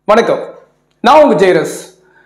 வணக்கம் நான் உங்க ஜெயரஸ்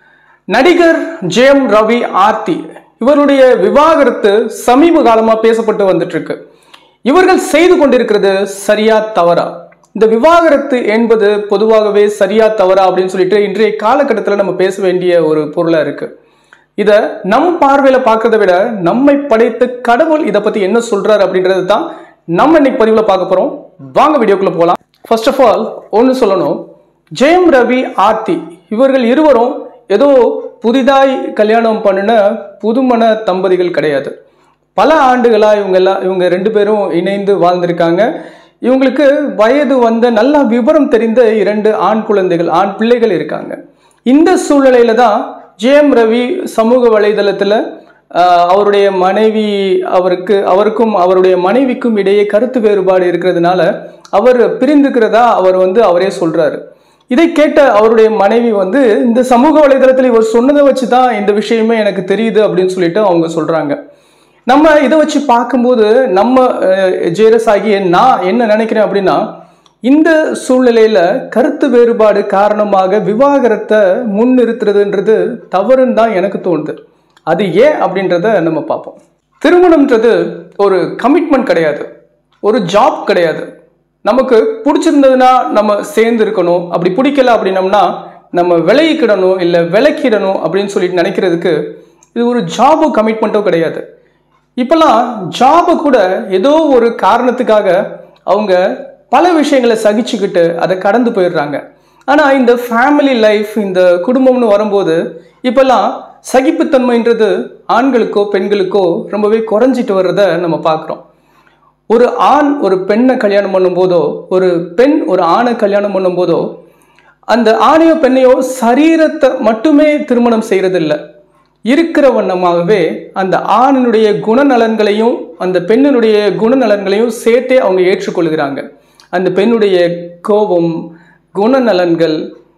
நடிகர் ஜெயம் ரவி ஆர்த்தி இவருடைய விவாகரத்து சமீப காலமா பேசப்பட்டு வந்துட்டு இருக்கு இவர்கள் செய்து கொண்டிருக்கிறது சரியா தவறா இந்த விவாகரத்து என்பது பொதுவாகவே சரியா தவறா அப்படின்னு சொல்லிட்டு இன்றைய காலகட்டத்தில் நம்ம பேச வேண்டிய ஒரு பொருளா இருக்கு இதை நம் பார்வையில பார்க்கறத விட நம்மை படைத்த கடவுள் இதை பத்தி என்ன சொல்றாரு அப்படின்றது தான் நம்ம இன்னைக்கு பதிவுல பார்க்க போறோம் வாங்க வீடியோக்குள்ள போகலாம் ஃபர்ஸ்ட் ஆஃப் ஆல் ஒன்று சொல்லணும் ஜெயம் ரவி ஆர்த்தி இவர்கள் இருவரும் ஏதோ புதிதாய் கல்யாணம் பண்ணின புதுமண தம்பதிகள் கிடையாது பல ஆண்டுகளா இவங்க எல்லாம் இவங்க ரெண்டு பேரும் இணைந்து வாழ்ந்திருக்காங்க இவங்களுக்கு வயது வந்த நல்ல விவரம் தெரிந்த இரண்டு ஆண் குழந்தைகள் ஆண் பிள்ளைகள் இருக்காங்க இந்த சூழ்நிலையில தான் ஜெயம் ரவி சமூக வலைதளத்துல ஆஹ், அவருடைய மனைவி அவருக்கு அவருக்கும் அவருடைய மனைவிக்கும் இடையே கருத்து வேறுபாடு இருக்கிறதுனால அவர் பிரிந்துக்கிறதா அவர் வந்து அவரே சொல்றாரு இதை கேட்ட அவருடைய மனைவி வந்து இந்த சமூக வலைதளத்தில் இவர் சொன்னதை வச்சு தான் இந்த விஷயமே எனக்கு தெரியுது அப்படின்னு சொல்லிட்டு அவங்க சொல்றாங்க நம்ம இதை வச்சு பார்க்கும்போது நம்ம ஜேரஸ் ஆகிய நான் என்ன நினைக்கிறேன் அப்படின்னா இந்த சூழ்நிலையில கருத்து வேறுபாடு காரணமாக விவாகரத்தை முன்னிறுத்துறதுன்றது தவறுன்னு தான் எனக்கு தோணுது அது ஏன் அப்படின்றத நம்ம பார்ப்போம் திருமணம்ன்றது ஒரு கமிட்மெண்ட் கிடையாது ஒரு ஜாப் கிடையாது நமக்கு பிடிச்சிருந்ததுன்னா நம்ம சேர்ந்து இருக்கணும் அப்படி பிடிக்கல அப்படின்னம்னா நம்ம விலகிக்கிடணும் இல்லை விலக்கிடணும் அப்படின்னு சொல்லிட்டு நினைக்கிறதுக்கு இது ஒரு ஜாபோ கமிட்மெண்ட்டோ கிடையாது இப்பெல்லாம் ஜாபை கூட ஏதோ ஒரு காரணத்துக்காக அவங்க பல விஷயங்களை சகிச்சுக்கிட்டு அதை கடந்து போயிடுறாங்க ஆனால் இந்த ஃபேமிலி லைஃப் இந்த குடும்பம்னு வரும்போது இப்பெல்லாம் சகிப்புத்தன்மைன்றது ஆண்களுக்கோ பெண்களுக்கோ ரொம்பவே குறைஞ்சிட்டு வர்றத நம்ம பார்க்குறோம் ஒரு ஆண் ஒரு பெண்ணை கல்யாணம் பண்ணும்போதோ ஒரு பெண் ஒரு ஆணை கல்யாணம் பண்ணும்போதோ அந்த ஆணையோ பெண்ணையோ சரீரத்தை மட்டுமே திருமணம் செய்யறதில்ல இருக்கிற வண்ணமாகவே அந்த ஆணினுடைய குணநலன்களையும் அந்த பெண்ணினுடைய குணநலன்களையும் சேர்த்தே அவங்க ஏற்றுக்கொள்கிறாங்க அந்த பெண்ணுடைய கோபம் குணநலன்கள்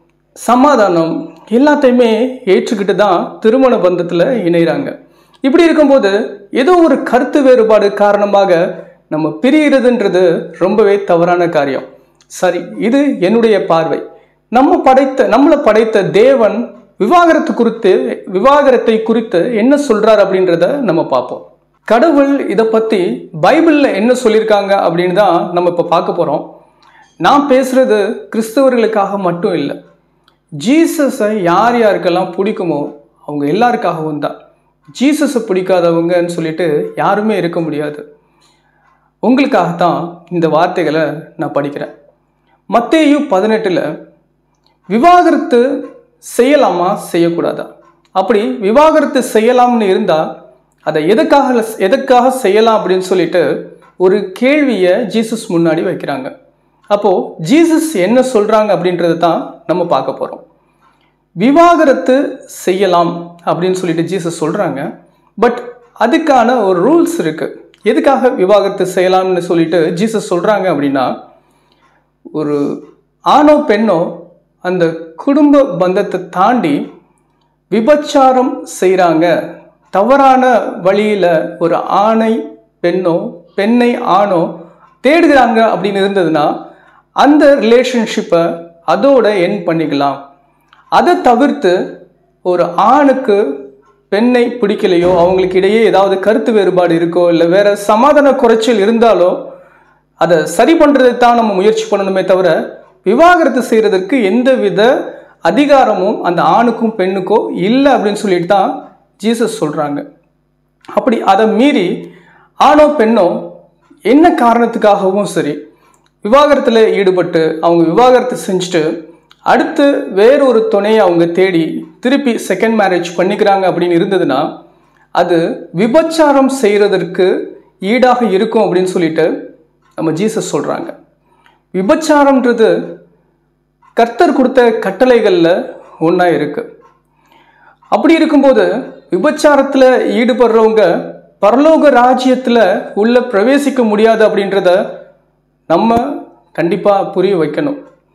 சமாதானம் எல்லாத்தையுமே ஏற்றுக்கிட்டு தான் திருமண பந்தத்தில் இணைகிறாங்க இப்படி இருக்கும்போது ஏதோ ஒரு கருத்து வேறுபாடு காரணமாக நம்ம பிரிகிறதுன்றது ரொம்பவே தவறான காரியம் சரி இது என்னுடைய பார்வை நம்ம படைத்த நம்மளை படைத்த தேவன் விவாகரத்து குறித்து விவாகரத்தை குறித்து என்ன சொல்றார் அப்படின்றத நம்ம பார்ப்போம் கடவுள் இதை பத்தி பைபிள்ல என்ன சொல்லியிருக்காங்க அப்படின்னு தான் நம்ம இப்போ பார்க்க போறோம் நான் பேசுறது கிறிஸ்தவர்களுக்காக மட்டும் இல்லை ஜீசஸை யார் யாருக்கெல்லாம் பிடிக்குமோ அவங்க எல்லாருக்காகவும் தான் ஜீசஸை பிடிக்காதவங்கன்னு சொல்லிட்டு யாருமே இருக்க முடியாது உங்களுக்காகத்தான் இந்த வார்த்தைகளை நான் படிக்கிறேன் மத்தேயு பதினெட்டில் விவாகரத்து செய்யலாமா செய்யக்கூடாதா அப்படி விவாகரத்து செய்யலாம்னு இருந்தால் அதை எதுக்காக எதுக்காக செய்யலாம் அப்படின்னு சொல்லிட்டு ஒரு கேள்வியை ஜீசஸ் முன்னாடி வைக்கிறாங்க அப்போது ஜீசஸ் என்ன சொல்கிறாங்க அப்படின்றது தான் நம்ம பார்க்க போகிறோம் விவாகரத்து செய்யலாம் அப்படின்னு சொல்லிட்டு ஜீசஸ் சொல்கிறாங்க பட் அதுக்கான ஒரு ரூல்ஸ் இருக்குது எதுக்காக விவாகரத்து செய்யலாம்னு சொல்லிட்டு ஜீசஸ் சொல்கிறாங்க அப்படின்னா ஒரு ஆணோ பெண்ணோ அந்த குடும்ப பந்தத்தை தாண்டி விபச்சாரம் செய்கிறாங்க தவறான வழியில் ஒரு ஆணை பெண்ணோ பெண்ணை ஆணோ தேடுகிறாங்க அப்படின்னு இருந்ததுன்னா அந்த ரிலேஷன்ஷிப்பை அதோட என் பண்ணிக்கலாம் அதை தவிர்த்து ஒரு ஆணுக்கு பெண்ணை பிடிக்கலையோ அவங்களுக்கு இடையே ஏதாவது கருத்து வேறுபாடு இருக்கோ இல்லை வேற சமாதான குறைச்சல் இருந்தாலோ அதை சரி பண்ணுறதை தான் நம்ம முயற்சி பண்ணணுமே தவிர விவாகரத்து செய்கிறதுக்கு எந்த வித அதிகாரமும் அந்த ஆணுக்கும் பெண்ணுக்கோ இல்லை அப்படின்னு சொல்லிட்டு தான் ஜீசஸ் சொல்கிறாங்க அப்படி அதை மீறி ஆணோ பெண்ணோ என்ன காரணத்துக்காகவும் சரி விவாகரத்தில் ஈடுபட்டு அவங்க விவாகரத்து செஞ்சுட்டு அடுத்து வேறொரு துணையை அவங்க தேடி திருப்பி செகண்ட் மேரேஜ் பண்ணிக்கிறாங்க அப்படின்னு இருந்ததுன்னா அது விபச்சாரம் செய்கிறதற்கு ஈடாக இருக்கும் அப்படின்னு சொல்லிட்டு நம்ம ஜீசஸ் சொல்கிறாங்க விபச்சாரம்ன்றது கர்த்தர் கொடுத்த கட்டளைகளில் ஒன்றா இருக்கு அப்படி இருக்கும்போது விபச்சாரத்தில் ஈடுபடுறவங்க பரலோக ராஜ்யத்தில் உள்ள பிரவேசிக்க முடியாது அப்படின்றத நம்ம கண்டிப்பாக புரிய வைக்கணும்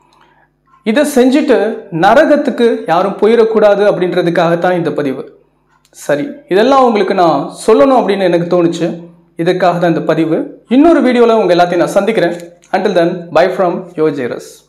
இதை செஞ்சுட்டு நரகத்துக்கு யாரும் போயிடக்கூடாது அப்படின்றதுக்காகத்தான் இந்த பதிவு சரி இதெல்லாம் உங்களுக்கு நான் சொல்லணும் அப்படின்னு எனக்கு தோணுச்சு இதுக்காக தான் இந்த பதிவு இன்னொரு வீடியோவில் உங்கள் எல்லாத்தையும் நான் சந்திக்கிறேன் அண்டில் தென் பை ஃப்ரம் யோ ஜேரஸ்